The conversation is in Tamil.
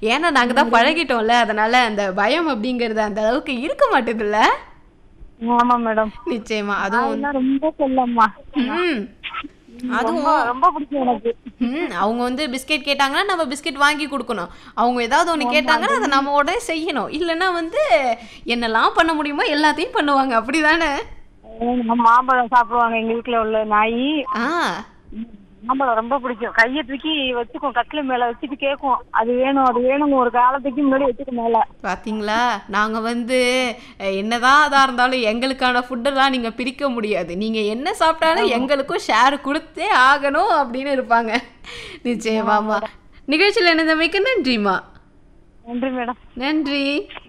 ஏன்னா நாங்க தான் பழகிட்டோம்ல அதனால அந்த பயம் அப்படிங்கறது அந்த அளவுக்கு இருக்க மாட்டேதுல்ல ஆமா மேடம் நிச்சயமா அதுவும் அதெல்லாம் ரொம்ப செல்லம்மா ம் அதுவும் ரொம்ப ரொம்ப பிடிக்கும் எனக்கு ம் அவங்க வந்து பிஸ்கெட் கேட்டாங்கன்னா நம்ம பிஸ்கெட் வாங்கி கொடுக்கணும் அவங்க ஏதாவது ஒன்று கேட்டாங்கன்னா அதை நம்ம உடனே செய்யணும் இல்லைன்னா வந்து என்னெல்லாம் பண்ண முடியுமோ எல்லாத்தையும் பண்ணுவாங்க அப்படிதானே எங்க மாம்பழம் சாப்பிடுவாங்க எங்க வீட்டுல உள்ள நாய் ஆ மாம்பழம் ரொம்ப பிடிக்கும் கையை தூக்கி வச்சுக்கும் கட்டில மேல வச்சுட்டு கேட்கும் அது வேணும் அது வேணும் ஒரு காலத்துக்கு முன்னாடி வச்சுக்கும் மேல பாத்தீங்களா நாங்க வந்து அஹ், என்னதான் அதா இருந்தாலும் எங்களுக்கான ஃபுட்டெல்லாம் நீங்க பிரிக்க முடியாது நீங்க என்ன சாப்பிட்டாலும் எங்களுக்கும் ஷேர் கொடுத்தே ஆகணும் அப்படின்னு இருப்பாங்க நிச்சயமாமா நிகழ்ச்சியில் இணைந்தமைக்கு நன்றிம்மா நன்றி மேடம் நன்றி